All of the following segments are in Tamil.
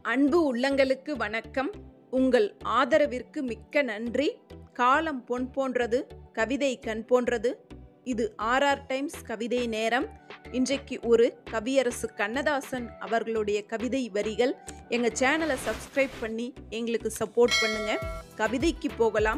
அன்பு உள்ளங்களுக்கு வணக்கம் உங்கள் ஆதரவிற்கு மிக்க நன்றி காலம் பொன் போன்றது கவிதை கண் போன்றது இது ஆர்ஆர் டைம்ஸ் கவிதை நேரம் இன்றைக்கு ஒரு கவியரசு கண்ணதாசன் அவர்களுடைய கவிதை வரிகள் எங்கள் சேனலை சப்ஸ்கிரைப் பண்ணி எங்களுக்கு சப்போர்ட் பண்ணுங்க கவிதைக்கு போகலாம்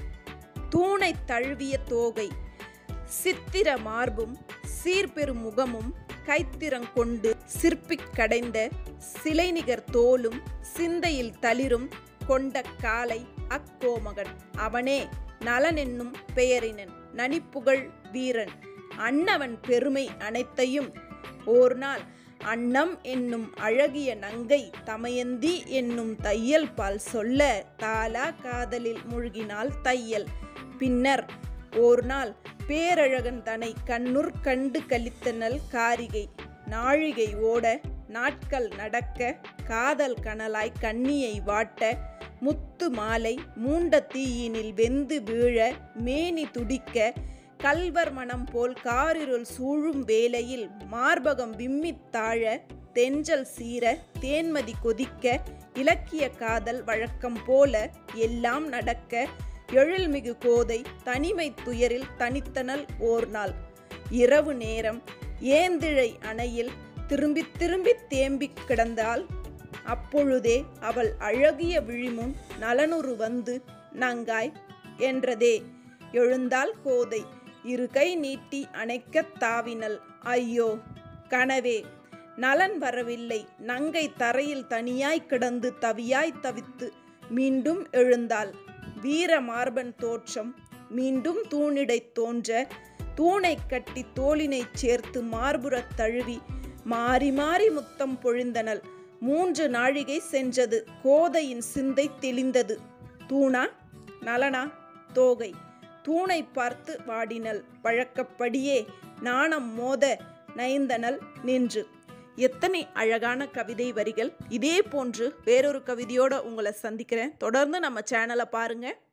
தூணை தழுவிய தோகை சித்திர மார்பும் சீர்பெரும் முகமும் கைத்திறங்கொண்டு சிற்பிக் கடைந்த சிலைநிகர் தோலும் சிந்தையில் தளிரும் கொண்ட காலை அக்கோமகன் அவனே நலன் என்னும் பெயரினன் நனிப்புகழ் வீரன் அன்னவன் பெருமை அனைத்தையும் ஓர் நாள் அன்னம் என்னும் அழகிய நங்கை தமயந்தி என்னும் தையல் பால் சொல்ல தாலா காதலில் மூழ்கினாள் தையல் பின்னர் ஓர் நாள் பேரழகன் தனை கண்ணுர் கண்டு கழித்தனல் காரிகை நாழிகை ஓட நாட்கள் நடக்க காதல் கனலாய் கண்ணியை வாட்ட முத்து மாலை மூண்ட தீயினில் வெந்து வீழ மேனி துடிக்க கல்வர் மனம் போல் காரிருள் சூழும் வேளையில் மார்பகம் விம்மித் தாழ தெஞ்சல் சீர தேன்மதி கொதிக்க இலக்கிய காதல் வழக்கம் போல எல்லாம் நடக்க எழில்மிகு கோதை தனிமை துயரில் தனித்தனல் ஓர் நாள் இரவு நேரம் ஏந்திழை அணையில் திரும்பி திரும்பி தேம்பிக் கிடந்தாள் அப்பொழுதே அவள் அழகிய விழிமுன் நலனுறு வந்து நங்காய் என்றதே எழுந்தாள் கோதை இரு கை நீட்டி அணைக்கத் தாவினள் ஐயோ கனவே நலன் வரவில்லை நங்கை தரையில் தனியாய் கிடந்து தவியாய் தவித்து மீண்டும் எழுந்தாள் வீர மார்பன் தோற்றம் மீண்டும் தூணிடை தோன்ற தூணை கட்டி தோளினைச் சேர்த்து மார்புறத் தழுவி மாறி மாறி முத்தம் பொழிந்தனள் மூன்று நாழிகை சென்றது கோதையின் சிந்தை தெளிந்தது தூணா நலனா தோகை தூணை பார்த்து வாடினள் வழக்கப்படியே நாணம் மோத நயந்தனள் நின்று எத்தனை அழகான கவிதை வரிகள் இதே போன்று வேறொரு கவிதையோட உங்களை சந்திக்கிறேன் தொடர்ந்து நம்ம சேனலை பாருங்க